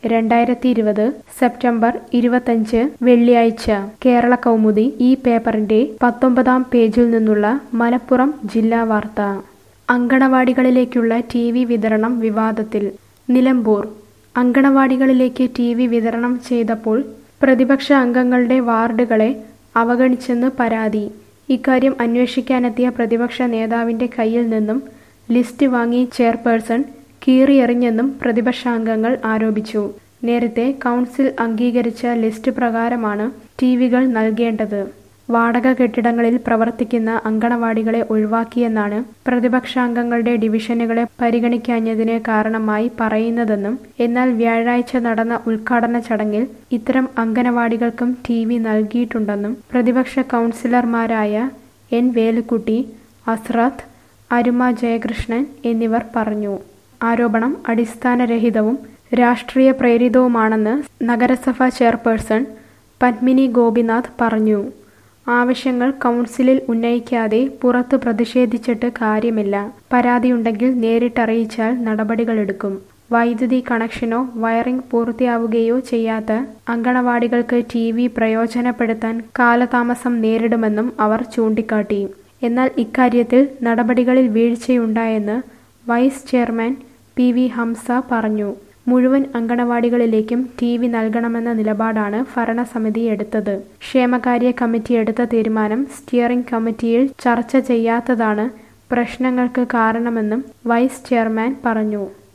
രണ്ടായിരത്തി ഇരുപത് സെപ്റ്റംബർ ഇരുപത്തഞ്ച് വെള്ളിയാഴ്ച കേരള കൗമുദി ഈ പേപ്പറിന്റെ പത്തൊമ്പതാം പേജിൽ നിന്നുള്ള മലപ്പുറം ജില്ലാ വാർത്ത അങ്കണവാടികളിലേക്കുള്ള ടി വി വിതരണം വിവാദത്തിൽ നിലമ്പൂർ അങ്കണവാടികളിലേക്ക് ടി വി വിതരണം ചെയ്തപ്പോൾ പ്രതിപക്ഷ അംഗങ്ങളുടെ വാർഡുകളെ അവഗണിച്ചെന്ന് പരാതി ഇക്കാര്യം അന്വേഷിക്കാനെത്തിയ പ്രതിപക്ഷ നേതാവിന്റെ കയ്യിൽ നിന്നും ലിസ്റ്റ് വാങ്ങി ചെയർപേഴ്സൺ കീറിയെറിഞ്ഞെന്നും പ്രതിപക്ഷാംഗങ്ങൾ ആരോപിച്ചു നേരത്തെ കൗൺസിൽ അംഗീകരിച്ച ലിസ്റ്റ് പ്രകാരമാണ് ടി വികൾ നൽകേണ്ടത് വാടക കെട്ടിടങ്ങളിൽ പ്രവർത്തിക്കുന്ന അങ്കണവാടികളെ ഒഴിവാക്കിയെന്നാണ് പ്രതിപക്ഷാംഗങ്ങളുടെ ഡിവിഷനുകളെ പരിഗണിക്കാഞ്ഞതിന് കാരണമായി പറയുന്നതെന്നും എന്നാൽ വ്യാഴാഴ്ച നടന്ന ഉദ്ഘാടന ചടങ്ങിൽ ഇത്തരം അങ്കണവാടികൾക്കും ടി വി നൽകിയിട്ടുണ്ടെന്നും പ്രതിപക്ഷ കൗൺസിലർമാരായ എൻ വേലുക്കുട്ടി അസ്രാത്ത് അരുമ ജയകൃഷ്ണൻ എന്നിവർ പറഞ്ഞു ആരോപണം അടിസ്ഥാനരഹിതവും രാഷ്ട്രീയ പ്രേരിതവുമാണെന്ന് നഗരസഭാ ചെയർപേഴ്സൺ പത്മിനി ഗോപിനാഥ് പറഞ്ഞു ആവശ്യങ്ങൾ കൗൺസിലിൽ ഉന്നയിക്കാതെ പുറത്ത് പ്രതിഷേധിച്ചിട്ട് കാര്യമില്ല പരാതിയുണ്ടെങ്കിൽ നേരിട്ടറിയിച്ചാൽ നടപടികളെടുക്കും വൈദ്യുതി കണക്ഷനോ വയറിംഗ് പൂർത്തിയാവുകയോ ചെയ്യാത്ത അങ്കണവാടികൾക്ക് ടി വി പ്രയോജനപ്പെടുത്താൻ കാലതാമസം നേരിടുമെന്നും അവർ ചൂണ്ടിക്കാട്ടി എന്നാൽ ഇക്കാര്യത്തിൽ നടപടികളിൽ വീഴ്ചയുണ്ടായെന്ന് vice chairman P V Hamsa പറഞ്ഞു മുഴുവൻ അങ്കണവാടികളിലേക്കും ടി വി നൽകണമെന്ന നിലപാടാണ് ഭരണസമിതി എടുത്തത് ക്ഷേമകാര്യ കമ്മിറ്റി എടുത്ത തീരുമാനം സ്റ്റിയറിംഗ് കമ്മിറ്റിയിൽ ചർച്ച ചെയ്യാത്തതാണ് പ്രശ്നങ്ങൾക്ക് കാരണമെന്നും വൈസ് ചെയർമാൻ പറഞ്ഞു